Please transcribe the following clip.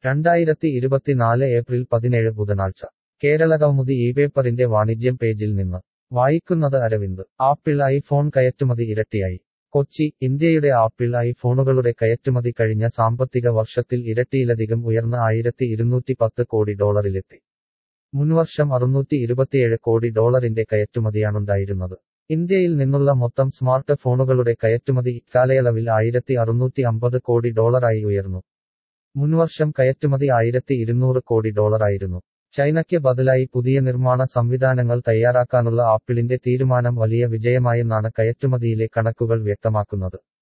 രണ്ടായിരത്തി ഇരുപത്തിനാല് ഏപ്രിൽ പതിനേഴ് ബുധനാഴ്ച കേരളകൗമുദി ഈ പേപ്പറിന്റെ വാണിജ്യം പേജിൽ നിന്ന് വായിക്കുന്നത് അരവിന്ദ് ആപ്പിൾ ഐഫോൺ കയറ്റുമതി ഇരട്ടിയായി കൊച്ചി ഇന്ത്യയുടെ ആപ്പിൾ ഐഫോണുകളുടെ കയറ്റുമതി കഴിഞ്ഞ സാമ്പത്തിക വർഷത്തിൽ ഇരട്ടിയിലധികം ഉയർന്ന ആയിരത്തി ഇരുന്നൂറ്റി പത്ത് കോടി ഡോളറിലെത്തി മുൻവർഷം അറുന്നൂറ്റി ഇരുപത്തിയേഴ് കോടി ഡോളറിന്റെ കയറ്റുമതിയാണുണ്ടായിരുന്നത് ഇന്ത്യയിൽ നിന്നുള്ള മൊത്തം സ്മാർട്ട് ഫോണുകളുടെ കയറ്റുമതി ഇക്കാലയളവിൽ ആയിരത്തി അറുന്നൂറ്റി അമ്പത് കോടി ഡോളറായി ഉയർന്നു മുൻവർഷം കയറ്റുമതി ആയിരത്തി ഇരുന്നൂറ് കോടി ഡോളറായിരുന്നു ചൈനയ്ക്ക് ബദലായി പുതിയ നിർമ്മാണ സംവിധാനങ്ങൾ തയ്യാറാക്കാനുള്ള ആപ്പിളിന്റെ തീരുമാനം വലിയ വിജയമായെന്നാണ് കയറ്റുമതിയിലെ കണക്കുകൾ വ്യക്തമാക്കുന്നത്